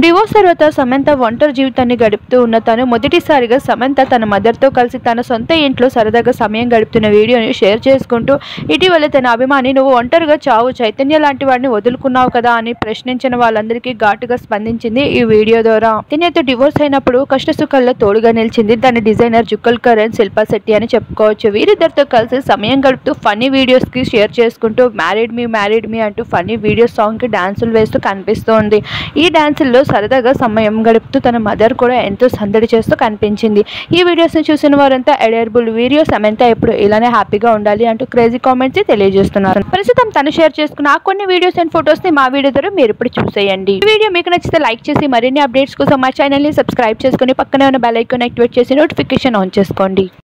divorce తర్వాత సమంత ఒంటరి జీవితాన్ని గడుపుతూ ఉన్న తను మొదటిసారిగా సమంత తన మదర్తో కలిసి తన సొంత ఇంట్లో సరదాగా సమయం గడుపుతున్న వీడియోని షేర్ చేసుకుంటూ ఇటీవల తన అభిమాని నువ్వు ఒంటరిగా చావు చైతన్య లాంటి వాడిని వదులుకున్నావు కదా అని ప్రశ్నించిన వాళ్ళందరికీ ఘాటుగా స్పందించింది ఈ వీడియో ద్వారా చైతన్యతో డివోర్స్ అయినప్పుడు కష్ట సుఖాల్లో తోడుగా నిలిచింది తన డిజైనర్ జుక్కల్ కరణ్ శిల్పా శెట్టి అని చెప్పుకోవచ్చు వీరిద్దరితో కలిసి సమయం గడుపుతూ ఫన్నీ వీడియోస్ కి షేర్ చేసుకుంటూ మ్యారీడ్ మీ మ్యారీడ్ మీ అంటూ ఫన్నీ వీడియో సాంగ్ కి డాన్సులు వేస్తూ కనిపిస్తోంది ఈ డాన్సుల్లో సరదాగా సమయం గడుపుతూ తన మదర్ కూడా ఎంతో సందడి చేస్తూ కనిపించింది ఈ వీడియోస్ని చూసిన వారంతా ఎడర్బుల్ వీడియోస్ సమంత ఎప్పుడు ఇలానే హ్యాపీగా ఉండాలి అంటూ క్రేజీ కామెంట్స్ తెలియజేస్తున్నారు ప్రస్తుతం తను షేర్ చేసుకున్న ఆ కొన్ని వీడియోస్ అండ్ ఫొటోస్ ని మా వీడియో ద్వారా మీరు ఇప్పుడు చూసేయండి ఈ వీడియో మీకు నచ్చితే లైక్ చేసి మరిన్ని అప్డేట్స్ కోసం మా ఛానల్ ని సబ్స్క్రైబ్ చేసుకుని పక్కనే ఉన్న బెల్ ఐకాన్ యాక్టివేట్ చేసి నోటిఫికేషన్ ఆన్ చేసుకోండి